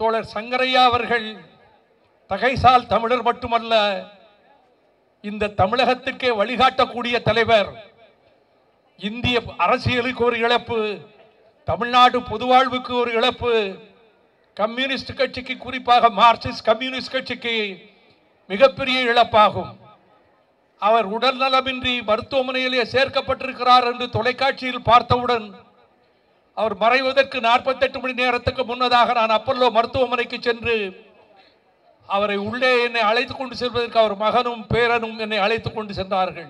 தோழர் சங்கரையா அவர்கள் தகைசால் தமிழர் மட்டுமல்ல இந்த தமிழகத்திற்கே வழிகாட்டக்கூடிய தலைவர் இந்திய அரசியலுக்கு ஒரு இழப்பு தமிழ்நாடு பொதுவாழ்வுக்கு ஒரு இழப்பு கம்யூனிஸ்ட் கட்சிக்கு குறிப்பாக மார்க்சிஸ்ட் கம்யூனிஸ்ட் கட்சிக்கு மிகப்பெரிய இழப்பாகும் அவர் உடல்நலமின்றி மருத்துவமனையிலே சேர்க்கப்பட்டிருக்கிறார் என்று தொலைக்காட்சியில் பார்த்தவுடன் அவர் மறைவதற்கு 48 மணி நேரத்துக்கு முன்னதாக நான் அப்பல்லோ மருத்துவமனைக்கு சென்று அவரை உள்ளே என்னை அழைத்துக் கொண்டு செல்வதற்கு அவர் மகனும் பேரனும் என்னை அழைத்துக் கொண்டு சென்றார்கள்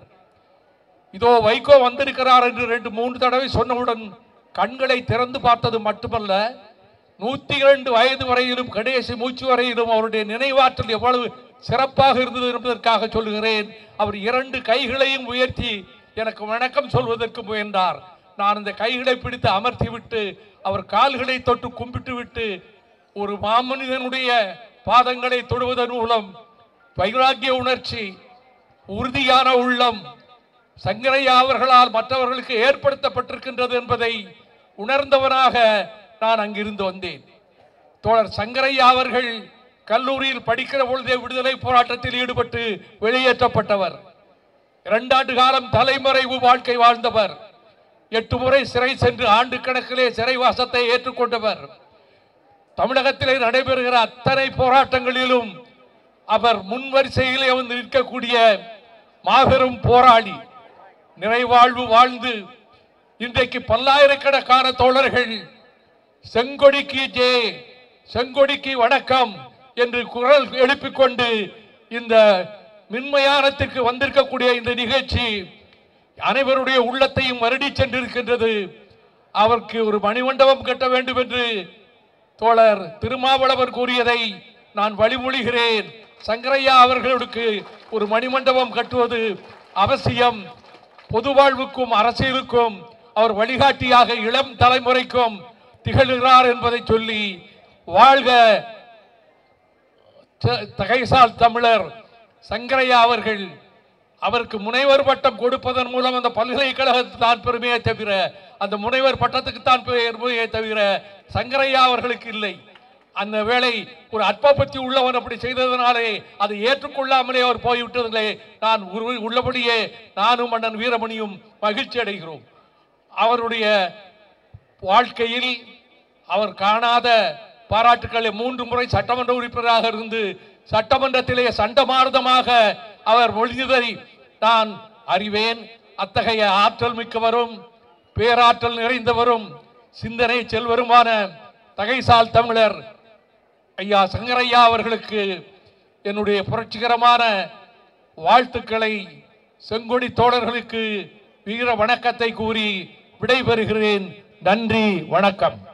இதோ வைகோ வந்திருக்கிறார் என்று ரெண்டு மூன்று தடவை சொன்னவுடன் கண்களை திறந்து பார்த்தது மட்டுமல்ல நூத்தி இரண்டு வயது வரையிலும் கடைசி மூச்சு வரையிலும் அவருடைய நினைவாற்றல் எவ்வளவு சிறப்பாக இருந்தது என்பதற்காக சொல்லுகிறேன் அவர் இரண்டு கைகளையும் உயர்த்தி எனக்கு வணக்கம் சொல்வதற்கு முயன்றார் நான் அந்த கைகளை பிடித்து அமர்த்தி விட்டு அவர் கால்களை தொட்டு கும்பிட்டு விட்டு ஒரு மாமனிதனுடைய பாதங்களை தொடுவதன் மூலம் வைராக்கிய உணர்ச்சி உறுதியான உள்ளம் சங்கரையா அவர்களால் மற்றவர்களுக்கு ஏற்படுத்தப்பட்டிருக்கின்றது என்பதை உணர்ந்தவனாக நான் அங்கிருந்து வந்தேன் தோழர் சங்கரையா அவர்கள் கல்லூரியில் படிக்கிற பொழுதே விடுதலை போராட்டத்தில் ஈடுபட்டு வெளியேற்றப்பட்டவர் இரண்டாண்டு காலம் தலைமறைவு வாழ்க்கை வாழ்ந்தவர் எட்டு முறை சிறை சென்று ஆண்டு கணக்கிலே சிறைவாசத்தை ஏற்றுக்கொண்டவர் தமிழகத்திலே நடைபெறுகிற அத்தனை போராட்டங்களிலும் அவர் முன் வரிசையிலே வந்து நிற்கக்கூடிய மாபெரும் போராளி நிறைவாழ்வு வாழ்ந்து இன்றைக்கு பல்லாயிரக்கணக்கான தோழர்கள் செங்கொடிக்கு ஜே செங்கொடிக்கு வணக்கம் என்று குரல் எழுப்பிக் கொண்டு இந்த மின்மயானத்திற்கு வந்திருக்கக்கூடிய இந்த நிகழ்ச்சி அனைவருடைய உள்ளத்தையும் வருடி சென்றிருக்கின்றது அவருக்கு ஒரு மணிமண்டபம் கட்ட வேண்டும் என்று தோழர் திருமாவளவன் கூறியதை நான் வழிமொழிகிறேன் சங்கரையா அவர்களுக்கு ஒரு மணிமண்டபம் கட்டுவது அவசியம் பொது வாழ்வுக்கும் அரசியலுக்கும் அவர் வழிகாட்டியாக இளம் தலைமுறைக்கும் திகழ்கிறார் என்பதை சொல்லி வாழ்க த- தகைசால் தமிழர் சங்கரையா அவர்கள் அவருக்கு முனைவர் பட்டம் கொடுப்பதன் மூலம் அந்த பல்கலைக்கழகத்துக்கு தான் பெருமையை தவிர அந்த முனைவர் பட்டத்துக்கு தான் பெருமையை தவிர சங்கரையா அவர்களுக்கு இல்லை அந்த வேளை ஒரு அற்பப்பத்தி உள்ளவன் அப்படி செய்ததனாலே அதை ஏற்றுக்கொள்ளாமலே அவர் போய்விட்டதில்லை நான் உரு- உள்ளபடியே நானும் அண்ணன் வீரமணியும் மகிழ்ச்சி அடைகிறோம் அவருடைய வாழ்க்கையில் அவர் காணாத பாராட்டுக்களை மூன்று முறை சட்டமன்ற உறுப்பினராக இருந்து சட்டமன்றத்திலே சண்டமாரதமாக அவர் மொழிந்ததை நான் அறிவேன் அத்தகைய ஆற்றல் மிக்கவரும் பேராற்றல் நிறைந்தவரும் சிந்தனை செல்வருமான தகைசால் தமிழர் ஐயா சங்கரையா அவர்களுக்கு என்னுடைய புரட்சிகரமான வாழ்த்துக்களை செங்கொடி தோழர்களுக்கு வீர வணக்கத்தை கூறி விடைபெறுகிறேன் நன்றி வணக்கம்